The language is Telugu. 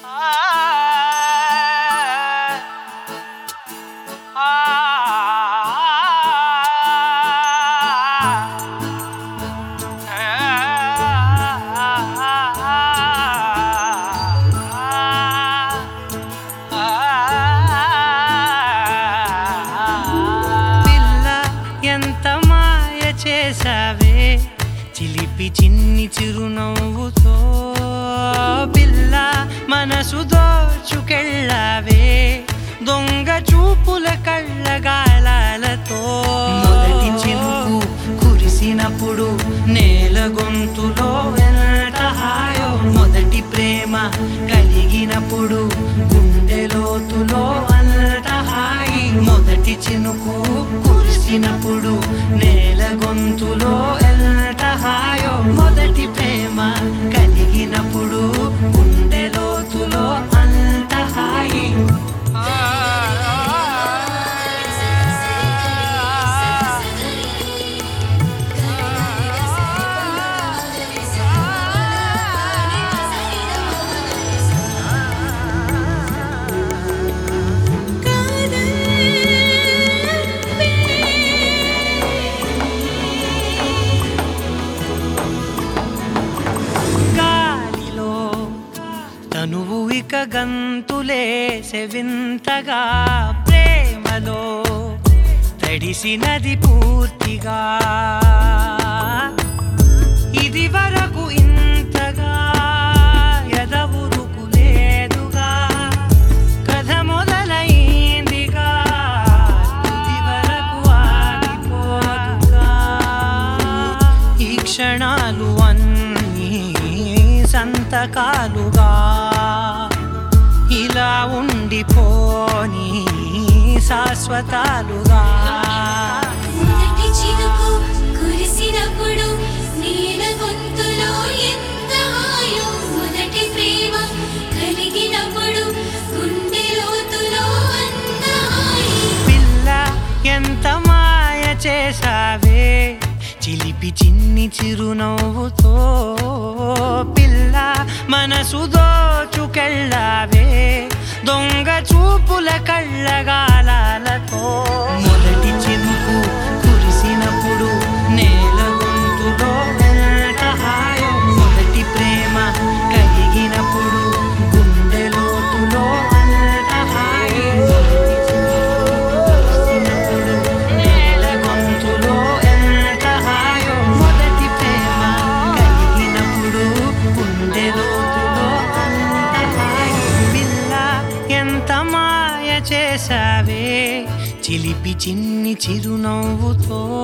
పిల్ల ఎంత మాయ చేసావే చిలిపి చిన్ని చిరునవ్వుతో పిల్ల మనసు దోచుకెళ్ళావే దొంగ చూపుల కళ్ళగాలాలతో మొదటి చినుకు కురిసినప్పుడు నేల గొంతులో ఎంత హాయో మొదటి ప్రేమ కలిగినప్పుడు గుండె లోతులో అంత హాయి మొదటి చినుకు కురిసినప్పుడు నేల గొంతులో ఎంత హాయో మొదటి ప్రేమ కలిగినప్పుడు గుండె లోతులో అంత హాయి గాలిలో తనువు ఇక గంతులేసె వింతగా ప్రేమలో తడిసినది పూర్తిగా ఇది వరకు ఇంతగా ఎదవురుకు లేదుగా కథ మొదలైందిగా తుది వరకు ఆగిపోదుగా ఈ క్షణాలు అన్నీ సంతకాలుగా ఇలా ఉండిపోని శాశ్వతాలుగా మొదటి చినుకు కురిసినప్పుడు నీల గొంతులో ఎంత హాయో మొదటి ప్రేమ కలిగినప్పుడు గుండె లోతులో అంత హాయి పిల్ల ఎంత మాయ చేసావే చిలిపి చిన్ని చిరునవ్వుతో పిల్ల మనసు దోచుకెళ్ళావే దొంగ చూపుల కళ్ళగాలాలతో మొదటి చినుకు కురిసినప్పుడు నేల గొంతులో ఎంత హాయో మొదటి ప్రేమ కలిగినప్పుడు గుండె లోతులో అంత హాయి కురిసినప్పుడు నేల గొంతులో ఎంత హాయో మొదటి ప్రేమ కలిగినప్పుడు గుండె లోతులో అంత హాయి పిల్ల ఎంత మాయ చేసావే చిలిపి చిన్ని చిరునవ్వుతో